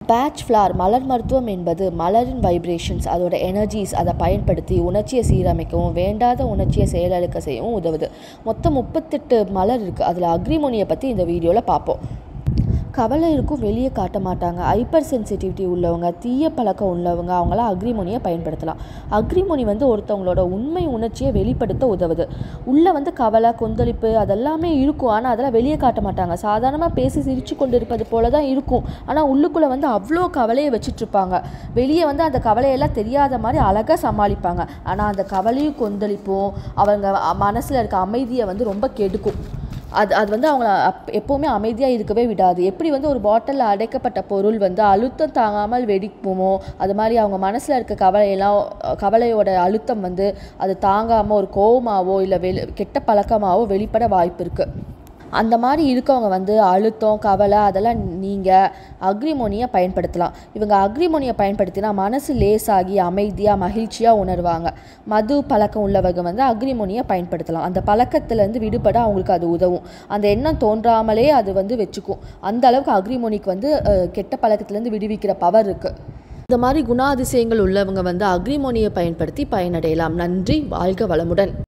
batch flower மலர் மருத்துவம் என்பது மலரின் வைப்ரேஷன்ஸ் அதோட எனர்ஜிஸ் அதை பயன்படுத்தி உணர்ச்சியை சீரமைக்கவும் வேண்டாத உணர்ச்சியை செயலிழக்க செய்யவும் உதவுது மொத்தம் முப்பத்தெட்டு மலர் இருக்குது அதில் அக்ரிமோனியை பற்றி இந்த வீடியோவில் பார்ப்போம் கவலை இருக்கும் வெளியே காட்ட மாட்டாங்க ஹைப்பர் சென்சிட்டிவிட்டி உள்ளவங்க தீய பழக்கம் உள்ளவங்க அவங்களாம் அக்ரிமோனியை பயன்படுத்தலாம் அக்ரிமோனி வந்து ஒருத்தவங்களோட உண்மை உணர்ச்சியை வெளிப்படுத்த உதவுது உள்ளே வந்து கவலை கொந்தளிப்பு அதெல்லாமே இருக்கும் ஆனால் அதெல்லாம் வெளியே காட்ட மாட்டாங்க சாதாரணமாக பேசி சிரித்து கொண்டு இருப்பது போல தான் இருக்கும் ஆனால் உள்ளுக்குள்ளே வந்து அவ்வளோ கவலையை வச்சிட்ருப்பாங்க வெளியே வந்து அந்த கவலையெல்லாம் தெரியாத மாதிரி அழகாக சமாளிப்பாங்க ஆனால் அந்த கவலையும் கொந்தளிப்பும் அவங்க மனசில் இருக்க அமைதியை வந்து ரொம்ப கெடுக்கும் அது அது வந்து அவங்கள அப் எப்போவுமே அமைதியாக இருக்கவே விடாது எப்படி வந்து ஒரு பாட்டிலில் அடைக்கப்பட்ட பொருள் வந்து அழுத்தம் தாங்காமல் வெடிக்குமோ அது மாதிரி அவங்க மனசில் இருக்க கவலையெல்லாம் கவலையோட அழுத்தம் வந்து அது தாங்காமல் ஒரு கோவமாவோ இல்லை வெளி கெட்ட பழக்கமாவோ வெளிப்பட வாய்ப்பு இருக்குது அந்த மாதிரி இருக்கவங்க வந்து அழுத்தம் கவலை அதெல்லாம் நீங்கள் அக்ரிமோனியை பயன்படுத்தலாம் இவங்க அக்ரிமோனியை பயன்படுத்தினா மனசு லேசாகி அமைதியாக மகிழ்ச்சியாக உணர்வாங்க மது பழக்கம் உள்ளவங்க வந்து அக்ரிமோனியை பயன்படுத்தலாம் அந்த பழக்கத்துலேருந்து விடுபட அவங்களுக்கு அது உதவும் அந்த எண்ணம் தோன்றாமலே அது வந்து வச்சுக்கும் அந்த அளவுக்கு அக்ரிமோனிக்கு வந்து அஹ், கெட்ட பழக்கத்துலேருந்து விடுவிக்கிற பவர் இருக்குது இந்த மாதிரி குணாதிசயங்கள் உள்ளவங்க வந்து அக்ரிமோனியை பயன்படுத்தி பயனடையலாம் நன்றி வாழ்க வளமுடன்